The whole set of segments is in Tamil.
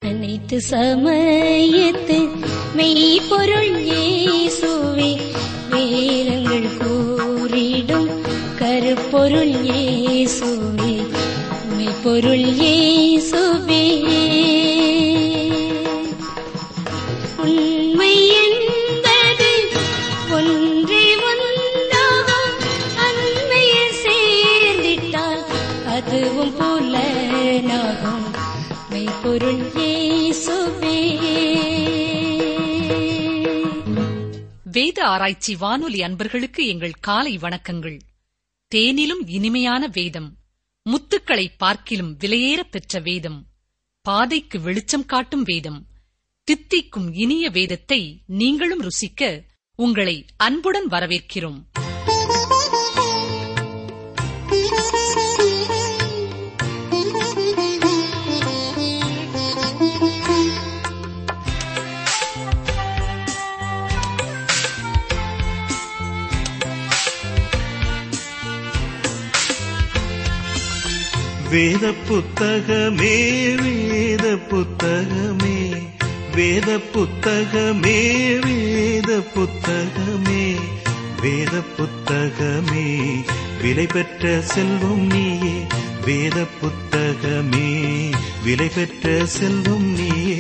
அனைத்து சமயத்து மெய்ப்பொருள் இயேசுவே வேதங்கள் கூறிடும் கருப்பொருள் இயேசுவே மெய்ப்பொருள் இயேசுவே உண்மை என்பது ஒன்றே ஒன்றாகும் அண்மையில் சேர்ந்திட்டால் அதுவும் புலனாகும் மெய்ப்பொருள் இயேசுவே வேத ஆராய்ச்சி வானொலி அன்பர்களுக்கு எங்கள் காலை வணக்கங்கள் தேனிலும் இனிமையான வேதம் முத்துக்களை பார்க்கிலும் விலையேறப் பெற்ற வேதம் பாதைக்கு வெளிச்சம் காட்டும் வேதம் தித்திக்கும் இனிய வேதத்தை நீங்களும் ருசிக்க உங்களை அன்புடன் வரவேற்கிறோம் வேத புத்தகமே வேத புத்தகமே வேத புத்தகமே வேத புத்தகமே வேத புத்தகமே விலை பெற்ற செல்வம் நீயே வேத புத்தகமே விலை பெற்ற செல்வம் நீயே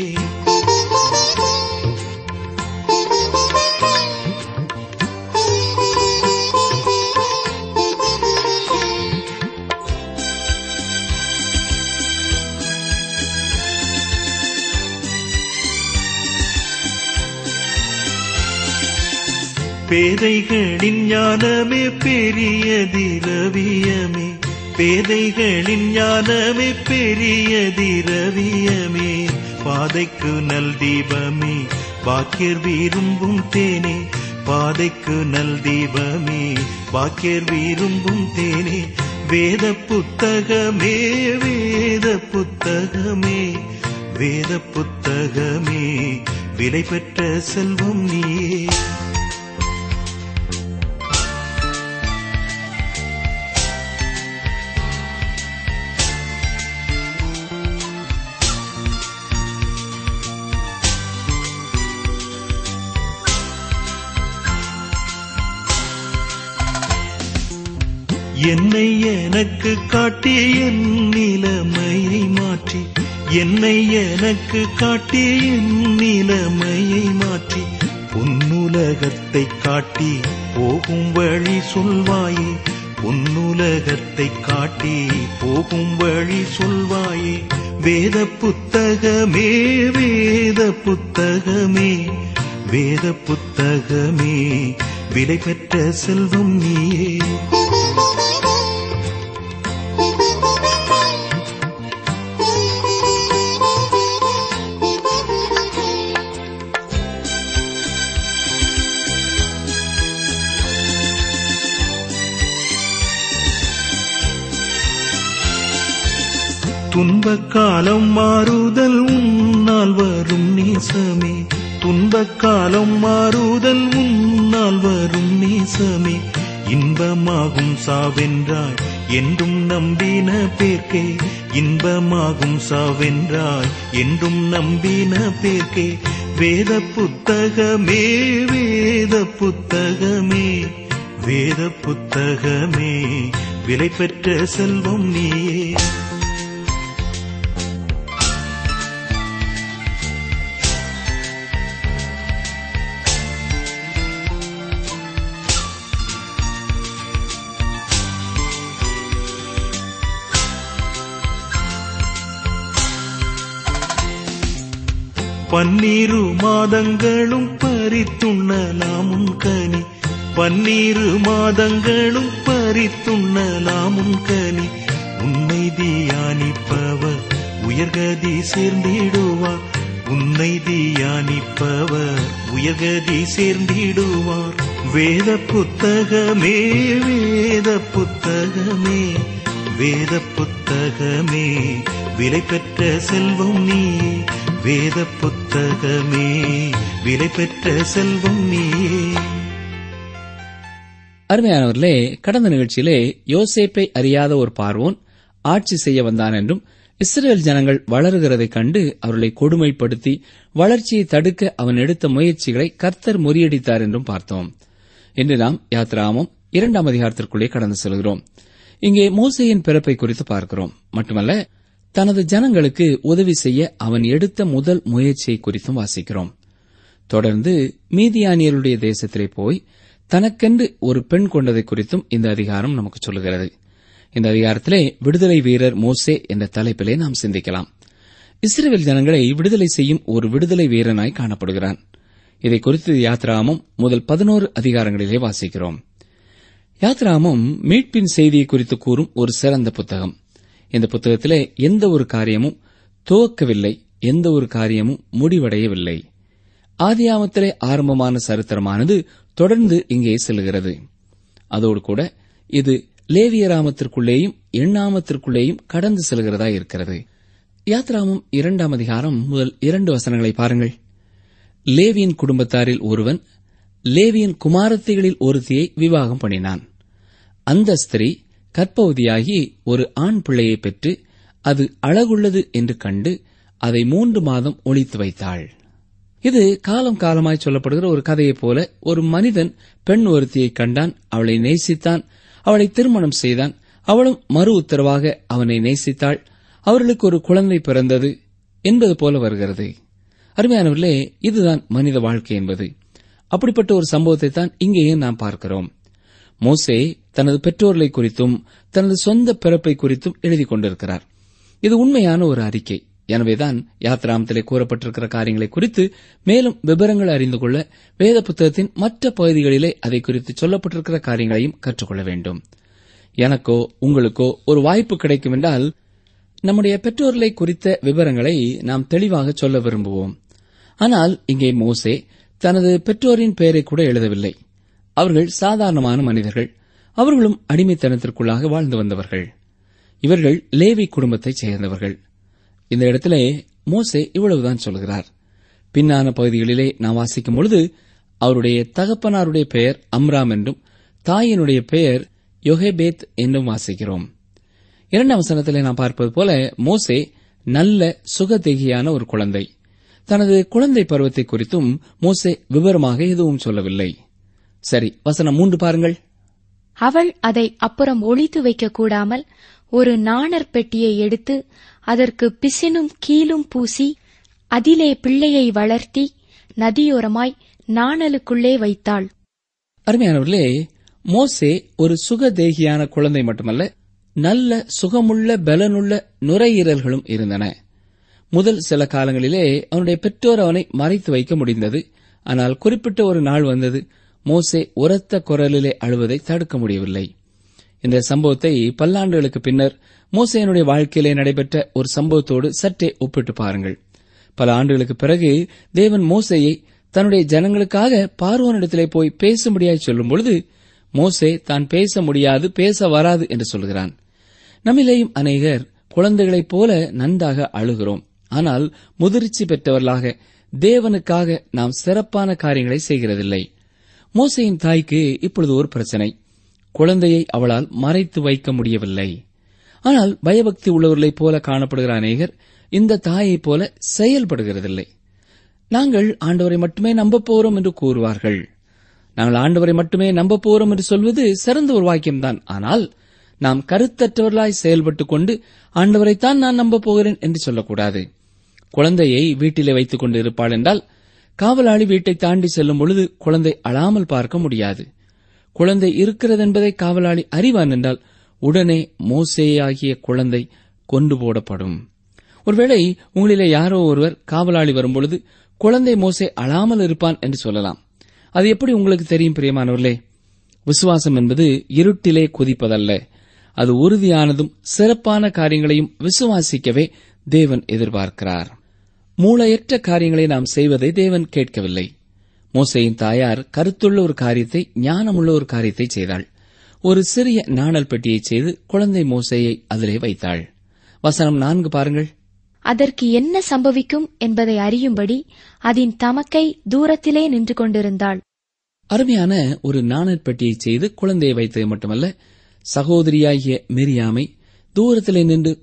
பேதைகளின் ஞானமே பெரிய திரவியமே பேதைகளின் ஞானமே பெரிய திரவியமே பாதைக்கு நல் தீபமே பாக்கியர் விரும்பும் தேனே பாதைக்கு நல் தீபமே பாக்கியர் விரும்பும் தேனே வேத புத்தகமே வேத புத்தகமே வேத புத்தகமே விலை பெற்ற செல்வம் நீயே என்னை எனக்கு காட்டி என் நிலைமையை மாற்றி என்னை எனக்கு காட்டி என் நிலைமையை மாற்றி பொன்னுலகத்தை காட்டி போகும் வழி சொல்வாயே பொன்னுலகத்தை காட்டி போகும் வழி சொல்வாயே வேத புத்தகமே வேத புத்தகமே வேத புத்தகமே விலை பெற்ற செல்வம் நீயே துன்பக் காலம் மாறுதல் உன்னால் வரும் நேசமே துன்பக் காலம் மாறுதல் உன்னால் வரும் நேசமே இன்பமாகும் சாவென்றாய் என்றும் நம்பின பேர்க்கே இன்பமாகும் சாவென்றாய் என்றும் நம்பின பேர்க்கே வேத புத்தகமே வேத புத்தகமே வேத புத்தகமே விலை பெற்ற செல்வம் நீயே பன்னீரு மாதங்களும் பறித்துண்ணலாமுன் கனி பன்னீரு மாதங்களும் பறித்துண்ணலாமுன் கனி உன்னை தியானிப்பவர் உயர்கதி சேர்ந்திடுவார் உன்னை தியானிப்பவர் உயர்கதி சேர்ந்திடுவார் வேத புத்தகமே வேத புத்தகமே வேத புத்தகமே விலை பெற்ற செல்வம் நீயே வேத புத்தகமே விலை பெற்ற செல்வம் நீயே அருமையானவர்களே கடந்த நிகழ்ச்சியிலே யோசேப்பை அறியாத ஒரு பார்வோன் ஆட்சி செய்ய வந்தான் என்றும் இஸ்ரேல் ஜனங்கள் வளருகிறதைக் கண்டு அவர்களை கொடுமைப்படுத்தி வளர்ச்சியை தடுக்க அவன் எடுத்த முயற்சிகளை கர்த்தர் முறியடித்தார் என்றும் பார்த்தோம் இன்று நாம் யாத்ராமம் இரண்டாம் அதிகாரத்திற்குள்ளே கடந்து செல்கிறோம் இங்கே மோசையின் பிறப்பை குறித்து பார்க்கிறோம் மட்டுமல்ல தனது ஜனங்களுக்கு உதவி செய்ய அவன் எடுத்த முதல் முயற்சியை குறித்தும் வாசிக்கிறோம் தொடர்ந்து மீதியானியருடைய தேசத்திலே போய் தனக்கென்று ஒரு பெண் கொண்டதை குறித்தும் இந்த அதிகாரம் நமக்கு சொல்லுகிறது இந்த அதிகாரத்திலே விடுதலை வீரர் மோசே என்ற தலைப்பிலே நாம் சிந்திக்கலாம் இஸ்ரேல் ஜனங்களை விடுதலை செய்யும் ஒரு விடுதலை வீரனாய் காணப்படுகிறான் இதை குறித்து யாத்ராமம் முதல் பதினோரு அதிகாரங்களிலே வாசிக்கிறோம் யாத்ராமம் மீட்பின் செய்தியை குறித்து கூறும் ஒரு சிறந்த புத்தகம் இந்த புத்தகத்திலே எந்த ஒரு காரியமும் துவக்கவில்லை எந்த ஒரு காரியமும் முடிவடையவில்லை ஆதியாமத்திலே ஆரம்பமான சரித்திரமானது தொடர்ந்து இங்கே செல்கிறது அதோடு கூட இது லேவியராமத்திற்குள்ளேயும் எண்ணாமத்திற்குள்ளேயும் கடந்து செல்கிறதா இருக்கிறது யாத்ராமம் இரண்டாம் அதிகாரம் முதல் இரண்டு வசனங்களை பாருங்கள் லேவியின் குடும்பத்தாரில் ஒருவன் லேவியின் குமாரத்திகளில் ஒருத்தியை விவாகம் பண்ணினான் அந்த ஸ்திரீ கற்பவதியாகி ஒரு ஆண் பிள்ளையை பெற்று அது அழகுள்ளது என்று கண்டு அதை மூன்று மாதம் ஒளித்து வைத்தாள் இது காலம் காலமாய் சொல்லப்படுகிற ஒரு கதையைப் போல ஒரு மனிதன் பெண் ஒருத்தியை கண்டான் அவளை நேசித்தான் அவளை திருமணம் செய்தான் அவளும் மறு உத்தரவாக அவனை நேசித்தாள் அவர்களுக்கு ஒரு குழந்தை பிறந்தது என்பது போல வருகிறது அருமையானவர்களே இதுதான் மனித வாழ்க்கை என்பது அப்படிப்பட்ட ஒரு சம்பவத்தை தான் இங்கேயும் நாம் பார்க்கிறோம் மோசே தனது பெற்றோர்களை குறித்தும் தனது சொந்த பிறப்பை குறித்தும் எழுதிக் கொண்டிருக்கிறார் இது உண்மையான ஒரு அறிக்கை எனவேதான் யாத்ராமத்திலே கூறப்பட்டிருக்கிற காரியங்களை குறித்து மேலும் விவரங்கள் அறிந்து கொள்ள வேத புத்தகத்தின் மற்ற பகுதிகளிலே அதை குறித்து சொல்லப்பட்டிருக்கிற காரியங்களையும் கற்றுக்கொள்ள வேண்டும் எனக்கோ உங்களுக்கோ ஒரு வாய்ப்பு கிடைக்கும் என்றால் நம்முடைய பெற்றோர்களை குறித்த விவரங்களை நாம் தெளிவாக சொல்ல விரும்புவோம் ஆனால் இங்கே மோசே தனது பெற்றோரின் பெயரை கூட எழுதவில்லை அவர்கள் சாதாரணமான மனிதர்கள் அவர்களும் அடிமைத்தனத்திற்குள்ளாக வாழ்ந்து வந்தவர்கள் இவர்கள் லேவி குடும்பத்தைச் சேர்ந்தவர்கள் இந்த இடத்திலே மோசே இவ்வளவுதான் சொல்கிறார் பின்னான பகுதிகளிலே நாம் வாசிக்கும் பொழுது அவருடைய தகப்பனாருடைய பெயர் அம்ராம் என்றும் தாயினுடைய பெயர் யொஹேபேத் என்றும் வாசிக்கிறோம் இரண்டாம் வசனத்திலே நாம் பார்ப்பது போல மோசே நல்ல சுகதேகியான ஒரு குழந்தை தனது குழந்தை பருவத்தை குறித்தும் மோசே விவரமாக எதுவும் சொல்லவில்லை சரி வசனம் மூன்று பாருங்கள் அவள் அதை அப்புறம் ஒளித்து வைக்க கூடாமல் ஒரு நாணற் பெட்டியை எடுத்து அதற்கு பிசினும் கீலும் பூசி அதிலே பிள்ளையை வளர்த்தி நதியோரமாய் நாணலுக்குள்ளே வைத்தாள் அருமையானவர்களே மோசே ஒரு சுகதேகியான குழந்தை மட்டுமல்ல நல்ல சுகமுள்ள பலனுள்ள நுரையீரல்களும் இருந்தன முதல் சில காலங்களிலே அவனுடைய பெற்றோர் அவனை மறைத்து வைக்க முடிந்தது ஆனால் குறிப்பிட்ட ஒரு நாள் வந்தது மோசே உரத்த குரலிலே அழுவதை தடுக்க முடியவில்லை இந்த சம்பவத்தை பல்லாண்டுகளுக்கு பின்னர் மோசேனுடைய வாழ்க்கையிலே நடைபெற்ற ஒரு சம்பவத்தோடு சற்றே ஒப்பிட்டு பாருங்கள் பல ஆண்டுகளுக்கு பிறகு தேவன் மோசேயை தன்னுடைய ஜனங்களுக்காக பார்வோனிடத்திலே போய் பேசும்படியாய் சொல்லும் பொழுது மோசே தான் பேச முடியாது பேச வராது என்று சொல்கிறான் நம்மிலேயும் அநேகர் குழந்தைகளைப் போல நன்றாக அழுகிறோம் ஆனால் முதிர்ச்சி பெற்றவர்களாக தேவனுக்காக நாம் சிறப்பான காரியங்களை செய்கிறதில்லை மோசையின் தாய்க்கு இப்பொழுது ஒரு பிரச்சனை குழந்தையை அவளால் மறைத்து வைக்க முடியவில்லை ஆனால் பயபக்தி உள்ளவர்களைப் போல காணப்படுகிற அநேகர் இந்த தாயைப் போல செயல்படுகிறதில்லை நாங்கள் ஆண்டவரை மட்டுமே நம்பப் போகிறோம் என்று கூறுவார்கள் நாங்கள் ஆண்டவரை மட்டுமே நம்பப் போகிறோம் என்று சொல்வது சிறந்த ஒரு வாக்கியம்தான் ஆனால் நாம் கருத்தற்றவர்களாய் செயல்பட்டுக் கொண்டு ஆண்டவரைத்தான் நான் நம்பப் போகிறேன் என்று சொல்லக்கூடாது குழந்தையை வீட்டிலே வைத்துக் கொண்டு இருப்பாள் என்றால் காவலாளி வீட்டை தாண்டி செல்லும் பொழுது குழந்தை அழாமல் பார்க்க முடியாது குழந்தை இருக்கிறது என்பதை காவலாளி அறிவான் என்றால் உடனே மோசேயாகிய குழந்தை கொண்டு போடப்படும் ஒருவேளை உங்களிலே யாரோ ஒருவர் காவலாளி வரும்பொழுது குழந்தை மோசே அழாமல் இருப்பான் என்று சொல்லலாம் அது எப்படி உங்களுக்கு தெரியும் பிரியமானவர்களே விசுவாசம் என்பது இருட்டிலே குதிப்பதல்ல அது உறுதியானதும் சிறப்பான காரியங்களையும் விசுவாசிக்கவே தேவன் எதிர்பார்க்கிறார் மூளையற்ற காரியங்களை நாம் செய்வதை தேவன் கேட்கவில்லை மோசையின் தாயார் கருத்துள்ள ஒரு காரியத்தை ஞானமுள்ள ஒரு காரியத்தை செய்தாள் ஒரு சிறிய நாணல் பெட்டியை செய்து குழந்தை மோசையை அதிலே வைத்தாள் வசனம் நான்கு பாருங்கள் அதற்கு என்ன சம்பவிக்கும் என்பதை அறியும்படி அதன் தமக்கை தூரத்திலே நின்று கொண்டிருந்தாள் அருமையான ஒரு நாணல் பெட்டியை செய்து குழந்தையை வைத்தது மட்டுமல்ல சகோதரியாகிய மெரியாமை தூரத்திலே நின்று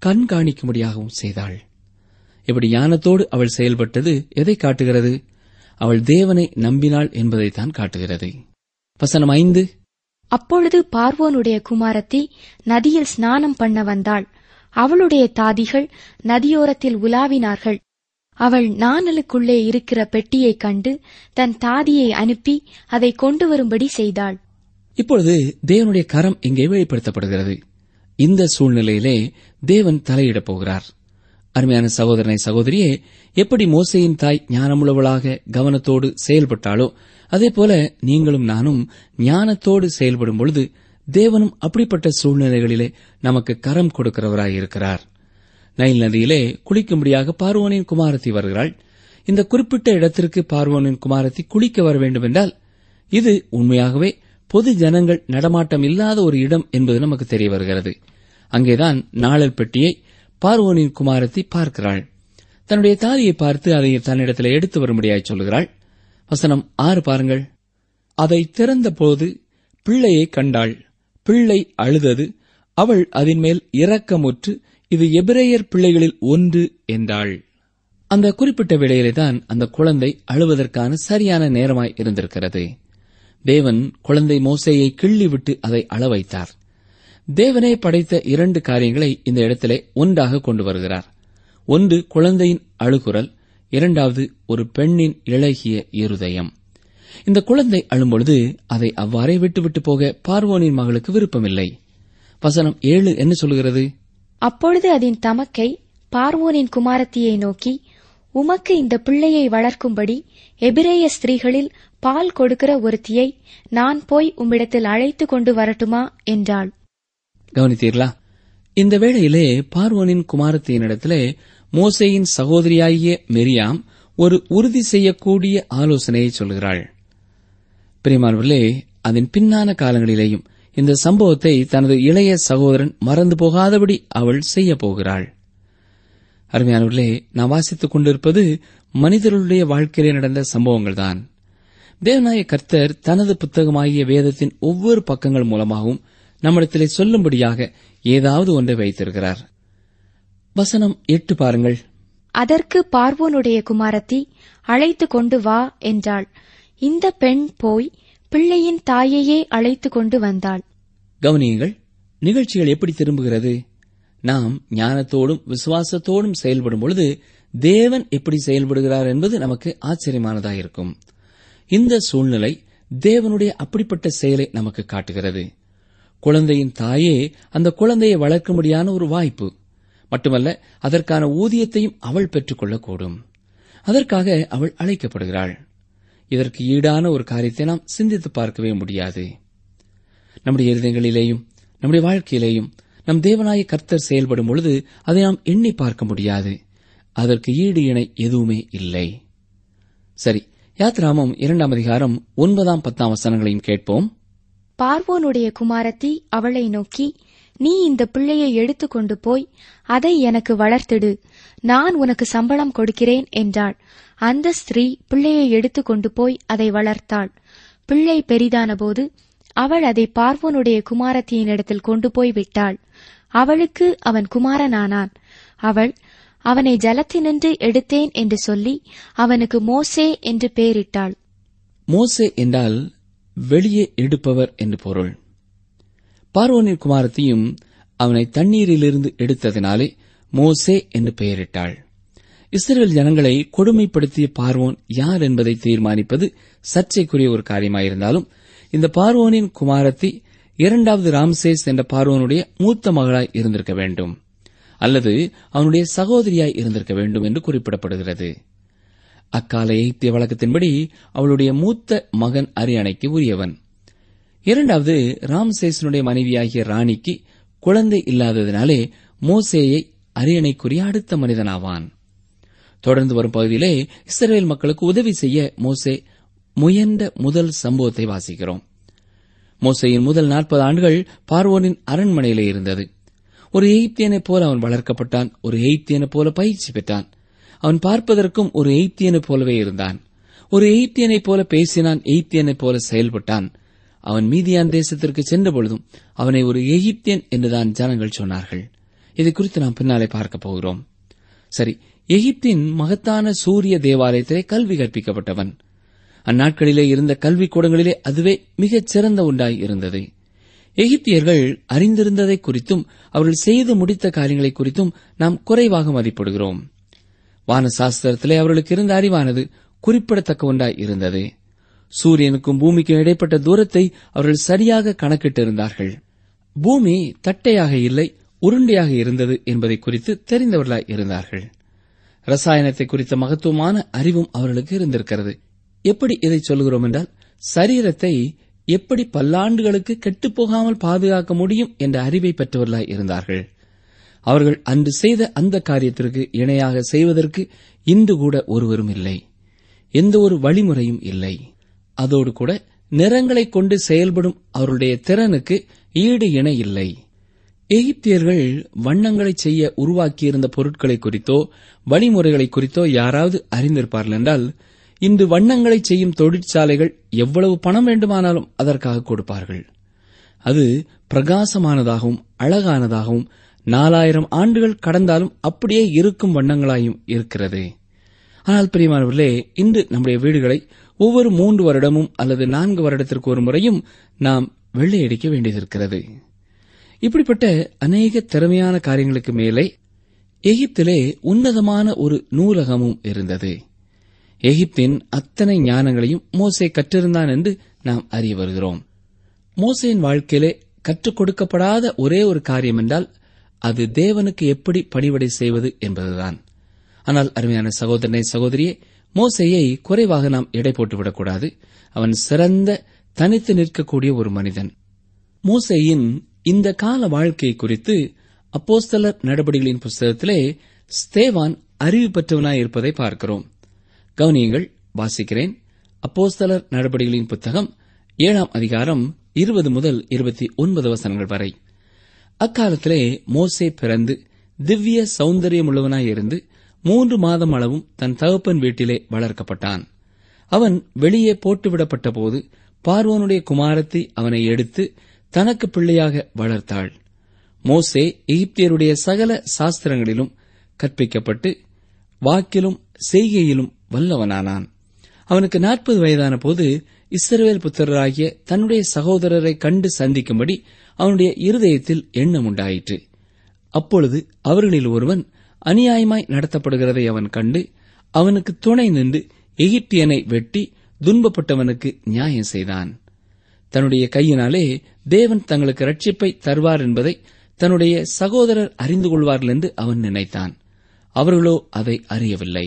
கண்காணிக்கும்படியாகவும் செய்தாள் இப்படி ஞானத்தோடு அவள் செயல்பட்டது எதை காட்டுகிறது அவள் தேவனை நம்பினாள் என்பதைத்தான் காட்டுகிறது வசனம் ஐந்து அப்பொழுது பார்வோனுடைய குமாரத்தி நதியில் ஸ்நானம் பண்ண வந்தாள் அவளுடைய தாதிகள் நதியோரத்தில் உலாவினார்கள் அவள் நாணலுக்குள்ளே இருக்கிற பெட்டியைக் கண்டு தன் தாதியை அனுப்பி அதை கொண்டு வரும்படி செய்தாள் இப்பொழுது தேவனுடைய கரம் இங்கே வெளிப்படுத்தப்படுகிறது இந்த சூழ்நிலையிலே தேவன் தலையிடப் போகிறார் அருமையான சகோதரனை சகோதரியே எப்படி மோசையின் தாய் ஞானமுள்ளவளாக கவனத்தோடு செயல்பட்டாளோ அதேபோல நீங்களும் நானும் ஞானத்தோடு செயல்படும் பொழுது தேவனும் அப்படிப்பட்ட சூழ்நிலைகளிலே நமக்கு கரம் கொடுக்கிறவராயிருக்கிறார் நைல் நதியிலே குளிக்கும்படியாக பார்வோனின் குமாரத்தி வருகிறாள் இந்த குறிப்பிட்ட இடத்திற்கு பார்வோனின் குமாரத்தி குளிக்க வர வேண்டும் என்றால் இது உண்மையாகவே பொது ஜனங்கள் நடமாட்டம் இல்லாத ஒரு இடம் என்பது நமக்கு தெரிய வருகிறது அங்கேதான் நாளல் பெட்டியை பார்வோனின் குமாரத்தி பார்க்கிறாள் தன்னுடைய தாலியை பார்த்து அதை தன்னிடத்தில் எடுத்து வரும்படியாய் சொல்கிறாள் வசனம் ஆறு பாருங்கள் அதை திறந்தபோது பிள்ளையை கண்டாள் பிள்ளை அழுதது அவள் அதன் மேல் இரக்கமுற்று இது எபிரேயர் பிள்ளைகளில் ஒன்று என்றாள் அந்த குறிப்பிட்ட வேளையிலே தான் அந்த குழந்தை அழுவதற்கான சரியான நேரமாய் இருந்திருக்கிறது தேவன் குழந்தை மோசையை கிள்ளி விட்டு அதை அள வைத்தார் தேவனே படைத்த இரண்டு காரியங்களை இந்த இடத்திலே ஒன்றாக கொண்டு வருகிறார் ஒன்று குழந்தையின் அழுகுரல் இரண்டாவது ஒரு பெண்ணின் இளகிய இருதயம் இந்த குழந்தை அழும்பொழுது அதை அவ்வாறே விட்டுவிட்டு போக பார்வோனின் மகளுக்கு விருப்பமில்லை வசனம் ஏழு என்ன சொல்கிறது அப்பொழுது அதன் தமக்கை பார்வோனின் குமாரத்தியை நோக்கி உமக்கு இந்த பிள்ளையை வளர்க்கும்படி எபிரேய ஸ்திரீகளில் பால் கொடுக்கிற ஒருத்தியை நான் போய் உம்மிடத்தில் அழைத்து கொண்டு வரட்டுமா என்றாள் கவனித்தீர்களா இந்த வேளையிலே பார்வோனின் குமாரத்தியினிடத்திலே மோசேயின் சகோதரியாகிய மெரியாம் ஒரு உறுதி செய்யக்கூடிய ஆலோசனையை சொல்கிறாள் பிரியமானவர்களே அதன் பின்னான காலங்களிலேயும் இந்த சம்பவத்தை தனது இளைய சகோதரன் மறந்து போகாதபடி அவள் செய்ய போகிறாள் அருமையானவர்களே நாம் வாசித்துக் கொண்டிருப்பது மனிதர்களுடைய வாழ்க்கையிலே நடந்த சம்பவங்கள்தான் தேவநாய கர்த்தர் தனது புத்தகமாகிய வேதத்தின் ஒவ்வொரு பக்கங்கள் மூலமாகவும் நம்மிடத்திலே சொல்லும்படியாக ஏதாவது ஒன்றை வைத்திருக்கிறார் வசனம் எட்டு பாருங்கள் அதற்கு பார்வோனுடைய குமாரத்தி அழைத்து கொண்டு வா என்றாள் இந்த பெண் போய் பிள்ளையின் தாயையே அழைத்து கொண்டு வந்தாள் கவனியுங்கள் நிகழ்ச்சிகள் எப்படி திரும்புகிறது நாம் ஞானத்தோடும் விசுவாசத்தோடும் செயல்படும் பொழுது தேவன் எப்படி செயல்படுகிறார் என்பது நமக்கு ஆச்சரியமானதாயிருக்கும் இந்த சூழ்நிலை தேவனுடைய அப்படிப்பட்ட செயலை நமக்கு காட்டுகிறது குழந்தையின் தாயே அந்த குழந்தையை வளர்க்கும்படியான ஒரு வாய்ப்பு மட்டுமல்ல அதற்கான ஊதியத்தையும் அவள் பெற்றுக்கொள்ளக்கூடும் அதற்காக அவள் அழைக்கப்படுகிறாள் இதற்கு ஈடான ஒரு காரியத்தை நாம் சிந்தித்து பார்க்கவே முடியாது நம்முடைய இருதயங்களிலேயும் நம்முடைய வாழ்க்கையிலேயும் நம் தேவனாய கர்த்தர் செயல்படும் பொழுது அதை நாம் எண்ணி பார்க்க முடியாது அதற்கு ஈடு இணை எதுவுமே இல்லை சரி யாத்ராமம் இரண்டாம் அதிகாரம் ஒன்பதாம் பத்தாம் வசனங்களையும் கேட்போம் பார்வோனுடைய குமாரத்தி அவளை நோக்கி நீ இந்த பிள்ளையை எடுத்துக்கொண்டு போய் அதை எனக்கு வளர்த்திடு நான் உனக்கு சம்பளம் கொடுக்கிறேன் என்றாள் அந்த ஸ்திரீ பிள்ளையை எடுத்துக்கொண்டு போய் அதை வளர்த்தாள் பிள்ளை பெரிதானபோது அவள் அதை பார்வோனுடைய குமாரத்தியினிடத்தில் கொண்டு போய் விட்டாள் அவளுக்கு அவன் குமாரனானான் அவள் அவனை ஜலத்தினின்று எடுத்தேன் என்று சொல்லி அவனுக்கு மோசே என்று பெயரிட்டாள் மோசே என்றால் வெளியே எடுப்பவர் என்று பொருள் பார்வோனின் குமாரத்தையும் அவனை தண்ணீரிலிருந்து எடுத்ததினாலே மோசே என்று பெயரிட்டாள் இஸ்ரேல் ஜனங்களை கொடுமைப்படுத்திய பார்வோன் யார் என்பதை தீர்மானிப்பது சர்ச்சைக்குரிய ஒரு காரியமாயிருந்தாலும் இந்த பார்வோனின் குமாரத்தி இரண்டாவது ராம்சேஸ் என்ற பார்வோனுடைய மூத்த மகளாய் இருந்திருக்க வேண்டும் அல்லது அவனுடைய சகோதரியாய் இருந்திருக்க வேண்டும் என்று குறிப்பிடப்படுகிறது அக்கால எய்த்திய வழக்கத்தின்படி அவளுடைய மூத்த மகன் அரியணைக்கு உரியவன் இரண்டாவது ராம்சேசனுடைய மனைவியாகிய ராணிக்கு குழந்தை இல்லாததினாலே மோசேயை அரியணைக்குரிய அடுத்த மனிதனாவான் தொடர்ந்து வரும் பகுதியிலே இஸ்ரேல் மக்களுக்கு உதவி செய்ய மோசே முயன்ற முதல் சம்பவத்தை வாசிக்கிறோம் மோசையின் முதல் நாற்பது ஆண்டுகள் பார்வோனின் அரண்மனையிலே இருந்தது ஒரு எய்த்தியனைப் போல அவன் வளர்க்கப்பட்டான் ஒரு எய்த்தியனைப் போல பயிற்சி பெற்றான் அவன் பார்ப்பதற்கும் ஒரு எய்த்தியனைப் போலவே இருந்தான் ஒரு எய்த்தியனைப் போல பேசினான் எய்த்தியனைப் போல செயல்பட்டான் அவன் மீதியான் தேசத்திற்கு சென்ற பொழுதும் அவனை ஒரு எகிப்தியன் என்றுதான் ஜனங்கள் சொன்னார்கள் இதை குறித்து நாம் பின்னாலே பார்க்க போகிறோம் சரி எகிப்தின் மகத்தான சூரிய தேவாலயத்திலே கல்வி கற்பிக்கப்பட்டவன் அந்நாட்களிலே இருந்த கல்விக்கூடங்களிலே அதுவே மிகச் சிறந்த ஒன்றாய் இருந்தது எகிப்தியர்கள் அறிந்திருந்ததை குறித்தும் அவர்கள் செய்து முடித்த காரியங்களை குறித்தும் நாம் குறைவாக மதிப்பிடுகிறோம் வான சாஸ்திரத்திலே அவர்களுக்கு இருந்த அறிவானது குறிப்பிடத்தக்க ஒன்றாய் இருந்தது சூரியனுக்கும் பூமிக்கும் இடைப்பட்ட தூரத்தை அவர்கள் சரியாக கணக்கிட்டிருந்தார்கள் பூமி தட்டையாக இல்லை உருண்டையாக இருந்தது என்பதை குறித்து தெரிந்தவர்களாய் இருந்தார்கள் ரசாயனத்தை குறித்த மகத்துவமான அறிவும் அவர்களுக்கு இருந்திருக்கிறது எப்படி இதை சொல்கிறோம் என்றால் சரீரத்தை எப்படி பல்லாண்டுகளுக்கு கெட்டுப்போகாமல் பாதுகாக்க முடியும் என்ற அறிவை பெற்றவர்களாய் இருந்தார்கள் அவர்கள் அன்று செய்த அந்த காரியத்திற்கு இணையாக செய்வதற்கு இன்று கூட ஒருவரும் இல்லை எந்த ஒரு வழிமுறையும் இல்லை அதோடு கூட நிறங்களைக் கொண்டு செயல்படும் அவருடைய திறனுக்கு ஈடு இணை இல்லை எகிப்தியர்கள் வண்ணங்களை செய்ய உருவாக்கியிருந்த பொருட்களை குறித்தோ வழிமுறைகளை குறித்தோ யாராவது அறிந்திருப்பார்கள் என்றால் இன்று வண்ணங்களை செய்யும் தொழிற்சாலைகள் எவ்வளவு பணம் வேண்டுமானாலும் அதற்காக கொடுப்பார்கள் அது பிரகாசமானதாகவும் அழகானதாகவும் நாலாயிரம் ஆண்டுகள் கடந்தாலும் அப்படியே இருக்கும் வண்ணங்களாயும் இருக்கிறது ஆனால் பிரியமானவர்களே இன்று நம்முடைய வீடுகளை ஒவ்வொரு மூன்று வருடமும் அல்லது நான்கு வருடத்திற்கு ஒரு முறையும் நாம் வெள்ளையடிக்க வேண்டியதிருக்கிறது இப்படிப்பட்ட அநேக திறமையான காரியங்களுக்கு மேலே எகிப்திலே உன்னதமான ஒரு நூலகமும் இருந்தது எகிப்தின் அத்தனை ஞானங்களையும் மோசே கற்றிருந்தான் என்று நாம் அறிய வருகிறோம் மோசையின் வாழ்க்கையிலே கற்றுக் கொடுக்கப்படாத ஒரே ஒரு காரியம் என்றால் அது தேவனுக்கு எப்படி பணிவடை செய்வது என்பதுதான் ஆனால் அருமையான சகோதரனை சகோதரியே மோசையை குறைவாக நாம் எடை போட்டுவிடக்கூடாது அவன் சிறந்த தனித்து நிற்கக்கூடிய ஒரு மனிதன் மோசையின் இந்த கால வாழ்க்கை குறித்து அப்போஸ்தலர் நடவடிக்கைகளின் புஸ்தகத்திலே ஸ்தேவான் அறிவு பெற்றவனாய் இருப்பதை பார்க்கிறோம் கவனியங்கள் வாசிக்கிறேன் அப்போஸ்தலர் நடவடிக்கைகளின் புத்தகம் ஏழாம் அதிகாரம் இருபது முதல் இருபத்தி ஒன்பது வசனங்கள் வரை அக்காலத்திலே மோசே பிறந்து திவ்ய சௌந்தரியமுள்ளவனாய் இருந்து மூன்று மாதம் அளவும் தன் தகப்பன் வீட்டிலே வளர்க்கப்பட்டான் அவன் வெளியே போட்டுவிடப்பட்ட போது பார்வோனுடைய குமாரத்தை அவனை எடுத்து தனக்கு பிள்ளையாக வளர்த்தாள் மோசே எகிப்தியருடைய சகல சாஸ்திரங்களிலும் கற்பிக்கப்பட்டு வாக்கிலும் செய்கையிலும் வல்லவனானான் அவனுக்கு நாற்பது வயதான போது இஸ்ரவேல் புத்திரராகிய தன்னுடைய சகோதரரை கண்டு சந்திக்கும்படி அவனுடைய இருதயத்தில் எண்ணம் உண்டாயிற்று அப்பொழுது அவர்களில் ஒருவன் அநியாயமாய் நடத்தப்படுகிறதை அவன் கண்டு அவனுக்கு துணை நின்று எகிப்தியனை வெட்டி துன்பப்பட்டவனுக்கு நியாயம் செய்தான் தன்னுடைய கையினாலே தேவன் தங்களுக்கு ரட்சிப்பை தருவார் என்பதை தன்னுடைய சகோதரர் அறிந்து கொள்வார்கள் என்று அவன் நினைத்தான் அவர்களோ அதை அறியவில்லை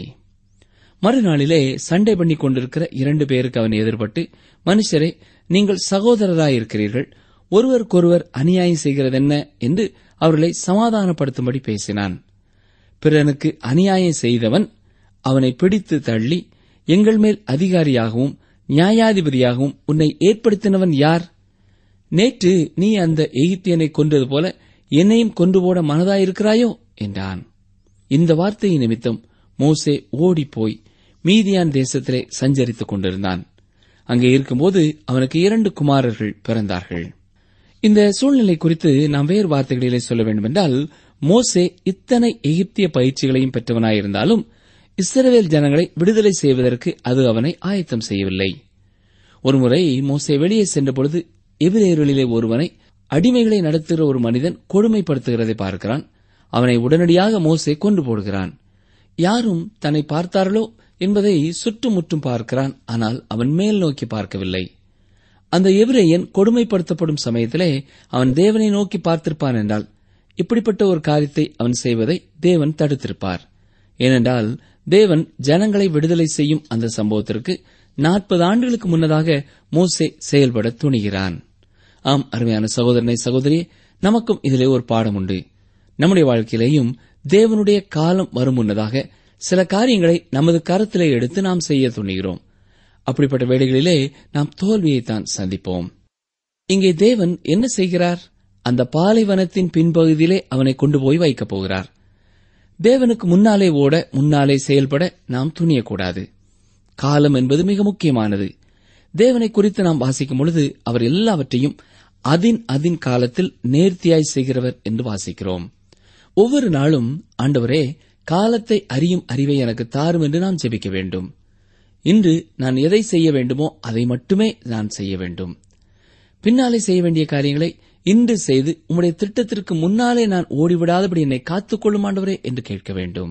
மறுநாளிலே சண்டை பண்ணிக் கொண்டிருக்கிற இரண்டு பேருக்கு அவன் எதிர்பட்டு மனுஷரே நீங்கள் சகோதரராயிருக்கிறீர்கள் ஒருவருக்கொருவர் அநியாயம் செய்கிறதென்ன என்று அவர்களை சமாதானப்படுத்தும்படி பேசினான் பிறனுக்கு அநியாயம் செய்தவன் அவனை பிடித்து தள்ளி எங்கள் மேல் அதிகாரியாகவும் நியாயாதிபதியாகவும் உன்னை ஏற்படுத்தினவன் யார் நேற்று நீ அந்த எகிப்தியனை கொன்றது போல என்னையும் கொண்டு போட மனதாயிருக்கிறாயோ என்றான் இந்த வார்த்தையின் நிமித்தம் மோசே ஓடிப்போய் மீதியான் தேசத்திலே சஞ்சரித்துக் கொண்டிருந்தான் அங்கே இருக்கும்போது அவனுக்கு இரண்டு குமாரர்கள் பிறந்தார்கள் இந்த சூழ்நிலை குறித்து நாம் வேறு வார்த்தைகளிலே சொல்ல வேண்டுமென்றால் மோசே இத்தனை எகிப்திய பயிற்சிகளையும் பெற்றவனாயிருந்தாலும் இஸ்ரவேல் ஜனங்களை விடுதலை செய்வதற்கு அது அவனை ஆயத்தம் செய்யவில்லை ஒருமுறை மோசே வெளியே சென்றபொழுது எபிரேயர்களிலே ஒருவனை அடிமைகளை நடத்துகிற ஒரு மனிதன் கொடுமைப்படுத்துகிறதை பார்க்கிறான் அவனை உடனடியாக மோசே கொண்டு போடுகிறான் யாரும் தன்னை பார்த்தார்களோ என்பதை சுற்றுமுற்றும் பார்க்கிறான் ஆனால் அவன் மேல் நோக்கி பார்க்கவில்லை அந்த எபிரேயன் கொடுமைப்படுத்தப்படும் சமயத்திலே அவன் தேவனை நோக்கி பார்த்திருப்பான் என்றால் இப்படிப்பட்ட ஒரு காரியத்தை அவன் செய்வதை தேவன் தடுத்திருப்பார் ஏனென்றால் தேவன் ஜனங்களை விடுதலை செய்யும் அந்த சம்பவத்திற்கு நாற்பது ஆண்டுகளுக்கு முன்னதாக மோசே செயல்பட துணிகிறான் ஆம் அருமையான சகோதரனை சகோதரி நமக்கும் இதிலே ஒரு பாடம் உண்டு நம்முடைய வாழ்க்கையிலேயும் தேவனுடைய காலம் வரும் முன்னதாக சில காரியங்களை நமது கருத்திலே எடுத்து நாம் செய்ய துணிகிறோம் அப்படிப்பட்ட வேளைகளிலே நாம் தோல்வியைத்தான் சந்திப்போம் இங்கே தேவன் என்ன செய்கிறார் அந்த பாலைவனத்தின் பின்பகுதியிலே அவனை கொண்டு போய் வைக்கப் போகிறார் தேவனுக்கு முன்னாலே ஓட முன்னாலே செயல்பட நாம் துணியக்கூடாது காலம் என்பது மிக முக்கியமானது தேவனை குறித்து நாம் வாசிக்கும் பொழுது அவர் எல்லாவற்றையும் அதின் அதின் காலத்தில் நேர்த்தியாய் செய்கிறவர் என்று வாசிக்கிறோம் ஒவ்வொரு நாளும் ஆண்டவரே காலத்தை அறியும் அறிவை எனக்கு தாரும் என்று நான் ஜெபிக்க வேண்டும் இன்று நான் எதை செய்ய வேண்டுமோ அதை மட்டுமே நான் செய்ய வேண்டும் பின்னாலே செய்ய வேண்டிய காரியங்களை இன்று செய்து உம்முடைய திட்டத்திற்கு முன்னாலே நான் ஓடிவிடாதபடி என்னை காத்துக்கொள்ளும் ஆண்டவரே என்று கேட்க வேண்டும்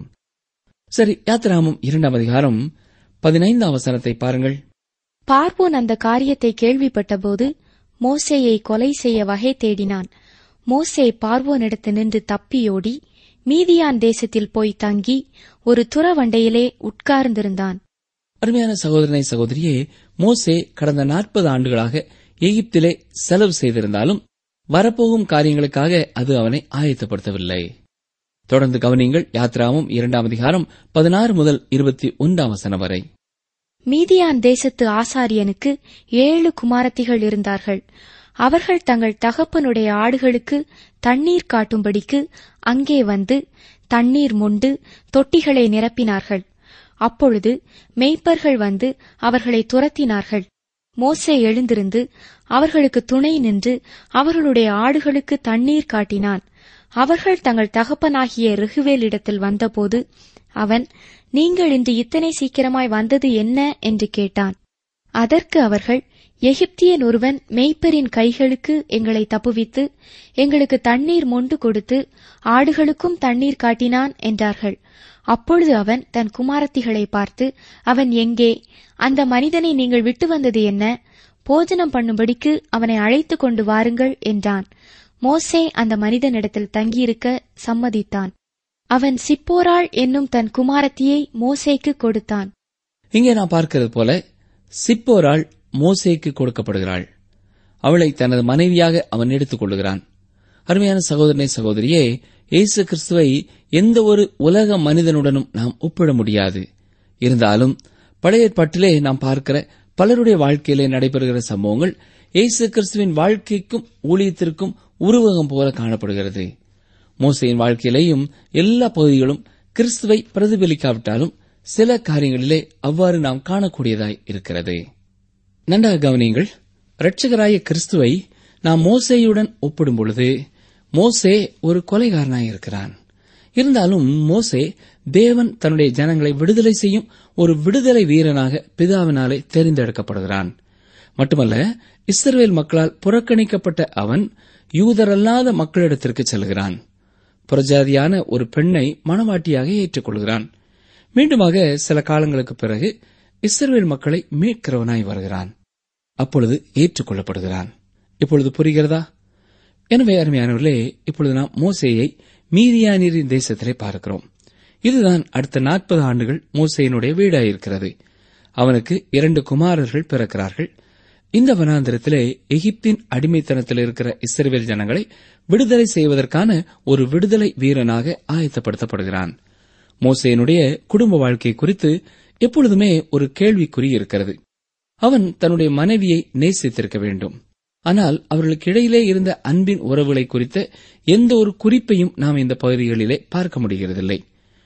சரி யாத்திராமம் இரண்டாம் அதிகாரம் பதினைந்தாம் வசனத்தை பாருங்கள் பார்வோன் அந்த காரியத்தை கேள்விப்பட்டபோது மோசேயை கொலை செய்ய வகை தேடினான் மோசே பார்வோனிடத்து நின்று தப்பியோடி மீதியான் தேசத்தில் போய் தங்கி ஒரு துறவண்டையிலே உட்கார்ந்திருந்தான் அருமையான சகோதரனை சகோதரியே மோசே கடந்த நாற்பது ஆண்டுகளாக எகிப்திலே செலவு செய்திருந்தாலும் வரப்போகும் காரியங்களுக்காக அது அவனை ஆயத்தப்படுத்தவில்லை தொடர்ந்து கவனியுங்கள் யாத்ராவும் இரண்டாம் அதிகாரம் பதினாறு முதல் இருபத்தி ஒன்றாம் வசனம் வரை மீதியான் தேசத்து ஆசாரியனுக்கு ஏழு குமாரத்திகள் இருந்தார்கள் அவர்கள் தங்கள் தகப்பனுடைய ஆடுகளுக்கு தண்ணீர் காட்டும்படிக்கு அங்கே வந்து தண்ணீர் மொண்டு தொட்டிகளை நிரப்பினார்கள் அப்பொழுது மேய்ப்பர்கள் வந்து அவர்களை துரத்தினார்கள் மோசே எழுந்திருந்து அவர்களுக்கு துணை நின்று அவர்களுடைய ஆடுகளுக்கு தண்ணீர் காட்டினான் அவர்கள் தங்கள் தகப்பனாகிய ரிகுவேலிடத்தில் வந்தபோது அவன் நீங்கள் இன்று இத்தனை சீக்கிரமாய் வந்தது என்ன என்று கேட்டான் அதற்கு அவர்கள் எகிப்தியன் ஒருவன் மேய்ப்பரின் கைகளுக்கு எங்களை தப்புவித்து எங்களுக்கு தண்ணீர் மொண்டு கொடுத்து ஆடுகளுக்கும் தண்ணீர் காட்டினான் என்றார்கள் அப்பொழுது அவன் தன் குமாரத்திகளை பார்த்து அவன் எங்கே அந்த மனிதனை நீங்கள் விட்டு வந்தது என்ன போஜனம் பண்ணும்படிக்கு அவனை அழைத்துக் கொண்டு வாருங்கள் என்றான் மோசே அந்த மனிதனிடத்தில் தங்கியிருக்க சம்மதித்தான் அவன் சிப்போராள் என்னும் தன் குமாரத்தியை மோசேக்கு கொடுத்தான் இங்கே நான் பார்க்கிறது போல சிப்போராள் மோசேக்கு கொடுக்கப்படுகிறாள் அவளை தனது மனைவியாக அவன் எடுத்துக் கொள்ளுகிறான் அருமையான சகோதரனை சகோதரியே இயேசு கிறிஸ்துவை எந்த ஒரு உலக மனிதனுடனும் நாம் ஒப்பிட முடியாது இருந்தாலும் பழைய ஏற்பாட்டிலே நாம் பார்க்கிற பலருடைய வாழ்க்கையிலே நடைபெறுகிற சம்பவங்கள் இயேசு கிறிஸ்துவின் வாழ்க்கைக்கும் ஊழியத்திற்கும் உருவகம் போல காணப்படுகிறது மோசையின் வாழ்க்கையிலேயும் எல்லா பகுதிகளும் கிறிஸ்துவை பிரதிபலிக்காவிட்டாலும் சில காரியங்களிலே அவ்வாறு நாம் காணக்கூடியதாய் இருக்கிறது நன்றாக கவனியுங்கள் இரட்சகராய கிறிஸ்துவை நாம் மோசேயுடன் ஒப்பிடும் பொழுது மோசே ஒரு கொலைகாரனாய் இருக்கிறான் இருந்தாலும் மோசே தேவன் தன்னுடைய ஜனங்களை விடுதலை செய்யும் ஒரு விடுதலை வீரனாக பிதாவினாலே தெரிந்தெடுக்கப்படுகிறான் மட்டுமல்ல இஸ்ரவேல் மக்களால் புறக்கணிக்கப்பட்ட அவன் யூதரல்லாத மக்களிடத்திற்கு செல்கிறான் புறஜாதியான ஒரு பெண்ணை மணவாட்டியாக ஏற்றுக்கொள்கிறான் மீண்டுமாக சில காலங்களுக்கு பிறகு இஸ்ரவேல் மக்களை மீட்கிறவனாய் வருகிறான் அப்பொழுது ஏற்றுக்கொள்ளப்படுகிறான் இப்பொழுது புரிகிறதா எனவே அருமையானவர்களே இப்பொழுது நாம் மோசேயை மீதியானீரின் தேசத்திலே பார்க்கிறோம் இதுதான் அடுத்த நாற்பது ஆண்டுகள் மோசையினுடைய வீடாயிருக்கிறது அவனுக்கு இரண்டு குமாரர்கள் பிறக்கிறார்கள் இந்த வனாந்திரத்திலே எகிப்தின் அடிமைத்தனத்தில் இருக்கிற இஸ்ரவேல் ஜனங்களை விடுதலை செய்வதற்கான ஒரு விடுதலை வீரனாக ஆயத்தப்படுத்தப்படுகிறான் மோசையினுடைய குடும்ப வாழ்க்கை குறித்து எப்பொழுதுமே ஒரு கேள்விக்குறி இருக்கிறது அவன் தன்னுடைய மனைவியை நேசித்திருக்க வேண்டும் ஆனால் அவர்களுக்கு இடையிலே இருந்த அன்பின் உறவுகளை குறித்த எந்த ஒரு குறிப்பையும் நாம் இந்த பகுதிகளிலே பார்க்க முடிகிறதில்லை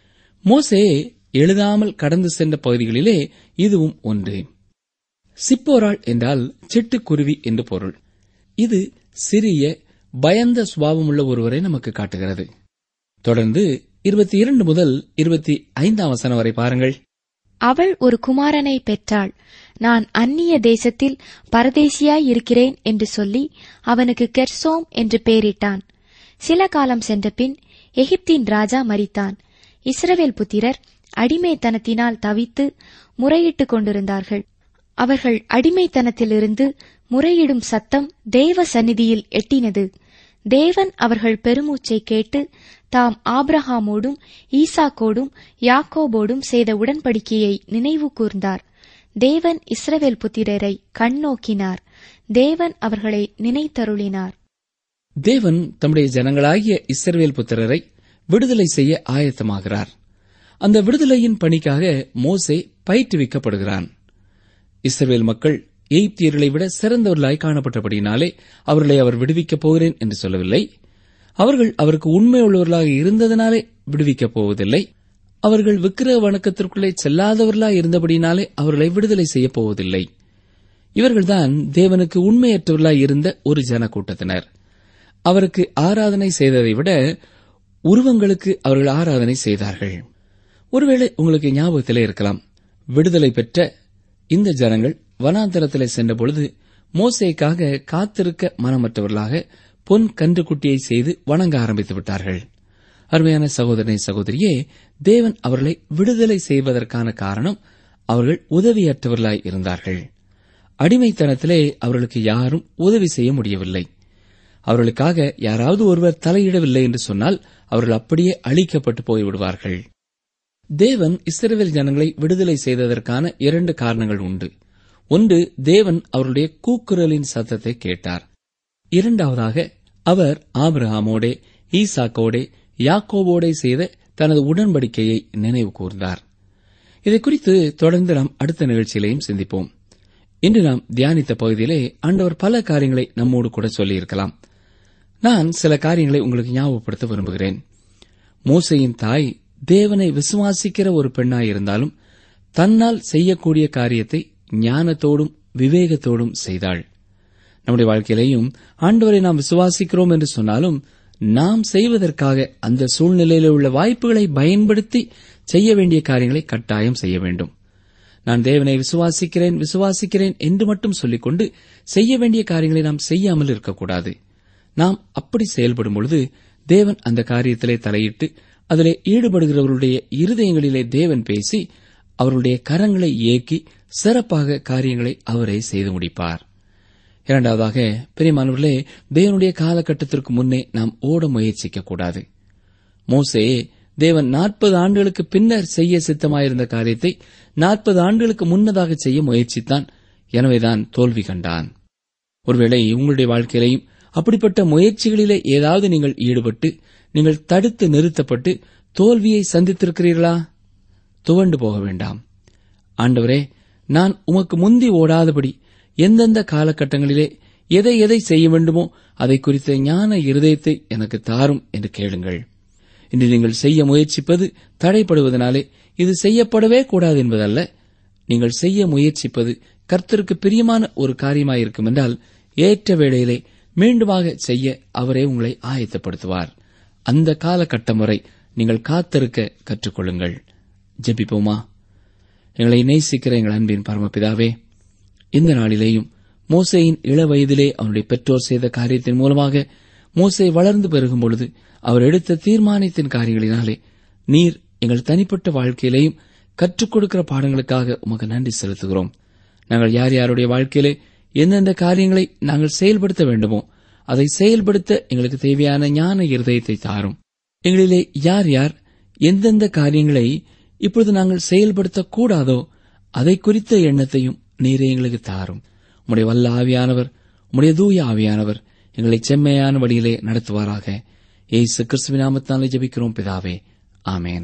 மோசே எழுதாமல் கடந்து சென்ற பகுதிகளிலே இதுவும் ஒன்று சிப்போராள் என்றால் சிட்டுக்குருவி என்று பொருள் இது சிறிய பயந்த சுபாவமுள்ள ஒருவரை நமக்கு காட்டுகிறது தொடர்ந்து இருபத்தி இரண்டு முதல் இருபத்தி ஐந்தாம் வசனம் வரை பாருங்கள் அவள் ஒரு குமாரனை பெற்றாள் நான் அந்நிய தேசத்தில் பரதேசியாய் இருக்கிறேன் என்று சொல்லி அவனுக்கு கெர்சோம் என்று பெயரிட்டான் சில காலம் சென்றபின் எகிப்தின் ராஜா மரித்தான் இஸ்ரவேல் புத்திரர் அடிமைத்தனத்தினால் தவித்து முறையிட்டுக் கொண்டிருந்தார்கள் அவர்கள் அடிமைத்தனத்திலிருந்து முறையிடும் சத்தம் தேவ சந்நிதியில் எட்டினது தேவன் அவர்கள் பெருமூச்சை கேட்டு தாம் ஆபிரஹாமோடும் ஈசாக்கோடும் யாக்கோபோடும் செய்த உடன்படிக்கையை நினைவு கூர்ந்தார் தேவன் இஸ்ரவேல் புத்திரரை கண்ணோக்கினார் தேவன் அவர்களை நினைத்தருளினார் தேவன் தம்முடைய ஜனங்களாகிய இஸ்ரவேல் புத்திரரை விடுதலை செய்ய ஆயத்தமாகிறார் அந்த விடுதலையின் பணிக்காக மோசே பயிற்றுவிக்கப்படுகிறான் இஸ்ரவேல் மக்கள் எய்ப்தியர்களை விட சிறந்தவர்களாய் காணப்பட்டபடியினாலே அவர்களை அவர் விடுவிக்கப் போகிறேன் என்று சொல்லவில்லை அவர்கள் அவருக்கு உண்மை உள்ளவர்களாக இருந்ததனாலே விடுவிக்கப் போவதில்லை அவர்கள் விக்கிரக வணக்கத்திற்குள்ளே செல்லாதவர்களாய் இருந்தபடினாலே அவர்களை விடுதலை செய்யப் போவதில்லை இவர்கள்தான் தேவனுக்கு உண்மையற்றவர்களாய் இருந்த ஒரு ஜன கூட்டத்தினர் அவருக்கு ஆராதனை செய்ததை விட உருவங்களுக்கு அவர்கள் ஆராதனை செய்தார்கள் ஒருவேளை உங்களுக்கு ஞாபகத்திலே இருக்கலாம் விடுதலை பெற்ற இந்த ஜனங்கள் வனாந்தரத்திலே சென்றபொழுது மோசேக்காக காத்திருக்க மனமற்றவர்களாக பொன் கன்றுக்குட்டியை செய்து வணங்க ஆரம்பித்து விட்டார்கள் அருமையான சகோதரனை சகோதரியே தேவன் அவர்களை விடுதலை செய்வதற்கான காரணம் அவர்கள் உதவியற்றவர்களாய் இருந்தார்கள் அடிமைத்தனத்திலே அவர்களுக்கு யாரும் உதவி செய்ய முடியவில்லை அவர்களுக்காக யாராவது ஒருவர் தலையிடவில்லை என்று சொன்னால் அவர்கள் அப்படியே அழிக்கப்பட்டு போய்விடுவார்கள் தேவன் இஸ்ரவேல் ஜனங்களை விடுதலை செய்ததற்கான இரண்டு காரணங்கள் உண்டு ஒன்று தேவன் அவருடைய கூக்குரலின் சத்தத்தை கேட்டார் இரண்டாவதாக அவர் ஆபிரகாமோடே ஈசாக்கோடே யாக்கோவோடே செய்த தனது உடன்படிக்கையை நினைவு கூர்ந்தார் இதை குறித்து தொடர்ந்து நாம் அடுத்த நிகழ்ச்சியிலையும் சிந்திப்போம் இன்று நாம் தியானித்த பகுதியிலே ஆண்டவர் பல காரியங்களை நம்மோடு கூட சொல்லியிருக்கலாம் நான் சில காரியங்களை உங்களுக்கு ஞாபகப்படுத்த விரும்புகிறேன் மோசையின் தாய் தேவனை விசுவாசிக்கிற ஒரு பெண்ணாயிருந்தாலும் தன்னால் செய்யக்கூடிய காரியத்தை ஞானத்தோடும் விவேகத்தோடும் செய்தாள் நம்முடைய வாழ்க்கையிலேயும் ஆண்டவரை நாம் விசுவாசிக்கிறோம் என்று சொன்னாலும் நாம் செய்வதற்காக அந்த சூழ்நிலையில் உள்ள வாய்ப்புகளை பயன்படுத்தி செய்ய வேண்டிய காரியங்களை கட்டாயம் செய்ய வேண்டும் நான் தேவனை விசுவாசிக்கிறேன் விசுவாசிக்கிறேன் என்று மட்டும் சொல்லிக்கொண்டு செய்ய வேண்டிய காரியங்களை நாம் செய்யாமல் இருக்கக்கூடாது நாம் அப்படி செயல்படும் பொழுது தேவன் அந்த காரியத்திலே தலையிட்டு அதிலே ஈடுபடுகிறவர்களுடைய இருதயங்களிலே தேவன் பேசி அவர்களுடைய கரங்களை இயக்கி சிறப்பாக காரியங்களை அவரே செய்து முடிப்பார் இரண்டாவதாக பெரியமானவர்களே தேவனுடைய காலகட்டத்திற்கு முன்னே நாம் ஓட முயற்சிக்க கூடாது மோசே தேவன் நாற்பது ஆண்டுகளுக்கு பின்னர் செய்ய சித்தமாயிருந்த காரியத்தை நாற்பது ஆண்டுகளுக்கு முன்னதாக செய்ய முயற்சித்தான் எனவேதான் தோல்வி கண்டான் ஒருவேளை உங்களுடைய வாழ்க்கையிலையும் அப்படிப்பட்ட முயற்சிகளிலே ஏதாவது நீங்கள் ஈடுபட்டு நீங்கள் தடுத்து நிறுத்தப்பட்டு தோல்வியை சந்தித்திருக்கிறீர்களா துவண்டு போக வேண்டாம் ஆண்டவரே நான் உமக்கு முந்தி ஓடாதபடி எந்தெந்த காலகட்டங்களிலே எதை எதை செய்ய வேண்டுமோ அதை குறித்த ஞான இருதயத்தை எனக்கு தாரும் என்று கேளுங்கள் இன்று நீங்கள் செய்ய முயற்சிப்பது தடைப்படுவதனாலே இது செய்யப்படவே கூடாது என்பதல்ல நீங்கள் செய்ய முயற்சிப்பது கர்த்தருக்கு பிரியமான ஒரு காரியமாயிருக்கும் என்றால் ஏற்ற வேளையிலே மீண்டுமாக செய்ய அவரே உங்களை ஆயத்தப்படுத்துவார் அந்த காலகட்டம் வரை நீங்கள் காத்திருக்க கற்றுக்கொள்ளுங்கள் ஜெபிப்போமா எங்களை நேசிக்கிற எங்கள் அன்பின் பரமபிதாவே இந்த நாளிலேயும் மோசையின் இள வயதிலே அவனுடைய பெற்றோர் செய்த காரியத்தின் மூலமாக மோசை வளர்ந்து பெருகும் பொழுது அவர் எடுத்த தீர்மானத்தின் காரியங்களினாலே நீர் எங்கள் தனிப்பட்ட வாழ்க்கையிலேயும் கற்றுக் கொடுக்கிற பாடங்களுக்காக உமக்கு நன்றி செலுத்துகிறோம் நாங்கள் யார் யாருடைய வாழ்க்கையிலே எந்தெந்த காரியங்களை நாங்கள் செயல்படுத்த வேண்டுமோ அதை செயல்படுத்த எங்களுக்கு தேவையான ஞான இருதயத்தை தாரும் எங்களிலே யார் யார் எந்தெந்த காரியங்களை இப்பொழுது நாங்கள் செயல்படுத்தக் கூடாதோ அதை குறித்த எண்ணத்தையும் நீரே எங்களுக்கு தாரும் உம்முடைய வல்ல ஆவியானவர் உம்முடைய தூய ஆவியானவர் எங்களை செம்மையான வழியிலே நடத்துவாராக ஏசு கிறிஸ்துவின் நாமத்தாலே ஜெபிக்கிறோம் பிதாவே ஆமேன்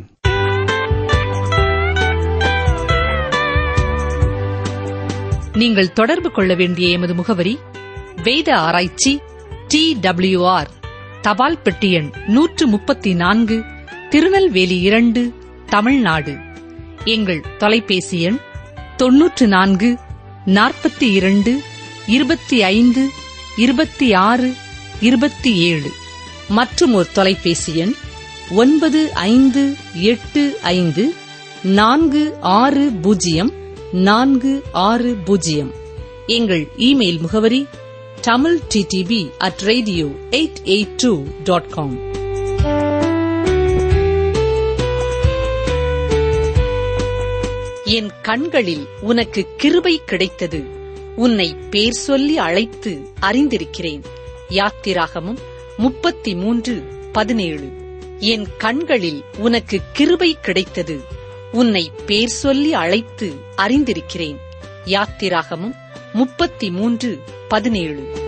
நீங்கள் தொடர்பு கொள்ள வேண்டிய எமது முகவரி வேத ஆராய்ச்சி டி ஆர் தபால் பெட்டி எண் நூற்று முப்பத்தி நான்கு திருநெல்வேலி இரண்டு தமிழ்நாடு எங்கள் தொலைபேசி எண் தொன்னூற்று நான்கு நாற்பத்தி இரண்டு இருபத்தி ஐந்து இருபத்தி ஆறு இருபத்தி ஏழு மற்றும் ஒரு தொலைபேசி எண் ஒன்பது ஐந்து எட்டு ஐந்து நான்கு ஆறு பூஜ்ஜியம் நான்கு ஆறு பூஜ்ஜியம் எங்கள் இமெயில் முகவரி Tamil DTP at radio eight eight two dot com என் கண்களில் உனக்கு கிருபை கிடைத்தது உன்னை பேர் சொல்லி அழைத்து அறிந்திருக்கிறேன் யாத்திராகமும் முப்பத்தி மூன்று பதினேழு என் கண்களில் உனக்கு கிருபை கிடைத்தது உன்னை பேர் சொல்லி அழைத்து அறிந்திருக்கிறேன் யாத்திராகமும் முப்பத்தி மூன்று பதினேழு